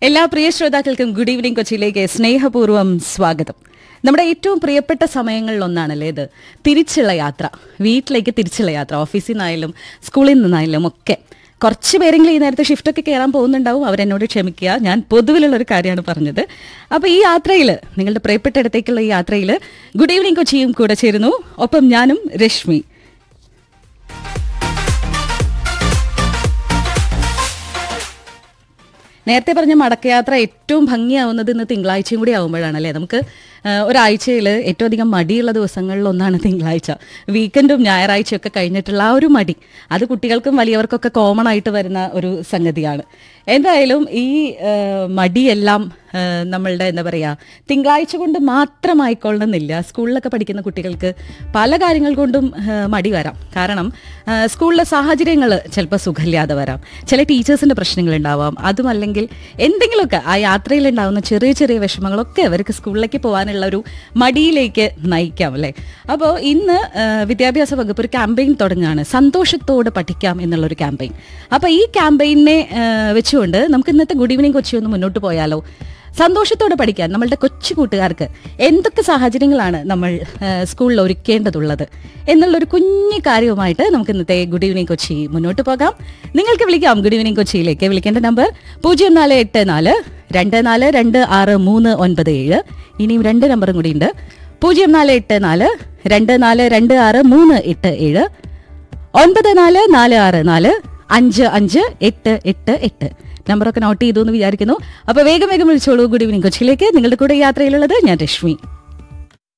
എല്ലാ പ്രിയ ശ്രോതാക്കൾക്കും good evening കൊച്ചിയിലേക്ക് സ്നേഹപൂർവ്വം സ്വാഗതം നമ്മുടെ ഏറ്റവും പ്രിയപ്പെട്ട സമയങ്ങളിൽ ഒന്നാണല്ലേ ഇത് തിരിച്ചുള്ള യാത്ര വീട്ടിലേക്ക് തിരിച്ചുള്ള യാത്ര ഓഫീസിൽ നിന്നായാലും സ്കൂളിൽ നിന്നായാലും ഒക്കെ കുറച്ച് പേരെങ്കിലും ഈ നേരത്തെ ഷിഫ്റ്റൊക്കെ കയറാൻ പോകുന്നുണ്ടാവും അവരെന്നോട് ക്ഷമിക്കുക ഞാൻ പൊതുവിലുള്ള ഒരു കാര്യമാണ് പറഞ്ഞത് അപ്പോൾ ഈ യാത്രയിൽ നിങ്ങളുടെ പ്രിയപ്പെട്ട ഇടത്തേക്കുള്ള ഈ യാത്രയിൽ ഗുഡ് ഈവനിങ് കൊച്ചിയും കൂടെ ചേരുന്നു ഒപ്പം ഞാനും രശ്മി നേരത്തെ പറഞ്ഞ മടക്കയാത്ര ഏറ്റവും ഭംഗിയാവുന്നത് ഇന്ന് തിങ്കളാഴ്ചയും കൂടി ആവുമ്പോഴാണ് അല്ലേ നമുക്ക് ഒരാഴ്ചയിൽ ഏറ്റവും അധികം മടിയുള്ള ദിവസങ്ങളിൽ ഒന്നാണ് തിങ്കളാഴ്ച വീക്കെൻഡും ഞായറാഴ്ചയും ഒക്കെ കഴിഞ്ഞിട്ടുള്ള ആ ഒരു മടി അത് കുട്ടികൾക്കും വലിയവർക്കൊക്കെ കോമൺ ആയിട്ട് വരുന്ന ഒരു സംഗതിയാണ് എന്തായാലും ഈ ആ, മടിയെല്ലാം ആ, നമ്മളുടെ എന്താ പറയുക തിങ്കളാഴ്ച കൊണ്ട് മാത്രമായിക്കൊള്ളണമെന്നില്ല സ്കൂളിലൊക്കെ പഠിക്കുന്ന കുട്ടികൾക്ക് പല കാര്യങ്ങൾ കൊണ്ടും ആ, മടി വരാം കാരണം ആ, സ്കൂളിലെ സാഹചര്യങ്ങൾ ചിലപ്പോൾ സുഖമില്ലാതെ വരാം ചില ടീച്ചേഴ്സിൻ്റെ പ്രശ്നങ്ങൾ ഉണ്ടാവാം അതുമല്ലെങ്കിൽ എന്തെങ്കിലുമൊക്കെ ആ യാത്രയിൽ ഉണ്ടാകുന്ന ചെറിയ ചെറിയ വിഷമങ്ങളൊക്കെ അവർക്ക് സ്കൂളിലേക്ക് പോകാനുള്ള ഒരു മടിയിലേക്ക് നയിക്കാം അല്ലേ അപ്പോൾ ഇന്ന് ആ, വിദ്യാഭ്യാസ വകുപ്പ് ഒരു ക്യാമ്പയിൻ തുടങ്ങുകയാണ് സന്തോഷത്തോടെ പഠിക്കാം എന്നുള്ളൊരു ക്യാമ്പയിൻ അപ്പോൾ ഈ ക്യാമ്പയിനെ വെച്ചുകൊണ്ട് നമുക്ക് ഇന്നത്തെ ഗുഡ് ഈവനിങ് കൊച്ചി ഒന്ന് മുന്നോട്ട് പോയാലോ സന്തോഷത്തോടെ പഠിക്കാൻ നമ്മളുടെ കൊച്ചു കൂട്ടുകാർക്ക് എന്തൊക്കെ സാഹചര്യങ്ങളാണ് നമ്മൾ ആ, സ്കൂളിൽ ഒരുക്കേണ്ടതുള്ളത് എന്നുള്ളൊരു കുഞ്ഞു കാര്യവുമായിട്ട് നമുക്ക് ഇന്നത്തെ ഗുഡ് ഈവനിങ് കൊച്ചി മുന്നോട്ട് പോകാം നിങ്ങൾക്ക് വിളിക്കാം ഗുഡ് ഈവനിങ് കൊച്ചിയിലേക്ക് വിളിക്കേണ്ട നമ്പർ പൂജ്യം നാല് എട്ട് നാല് രണ്ട് നാല് രണ്ട് ആറ് മൂന്ന് ഒൻപത് ഏഴ് ഇനിയും രണ്ട് നമ്പറും കൂടിയുണ്ട് പൂജ്യം നാല് എട്ട് നാല് രണ്ട് നാല് രണ്ട് ആറ് മൂന്ന് എട്ട് ഏഴ് ഒൻപത് നാല് നാല് ആറ് നാല് അഞ്ച് അഞ്ച് എട്ട് എട്ട് എട്ട് നമ്പറൊക്കെ നോട്ട് ചെയ്തു എന്ന് വിചാരിക്കുന്നു അപ്പൊ വേഗം വേഗം വിളിച്ചോളൂ ഗുഡ് ഈവനിങ് കൊച്ചിയിലേക്ക് നിങ്ങളുടെ കൂടെ യാത്രയിലുള്ളത് ഞാൻ രശ്മി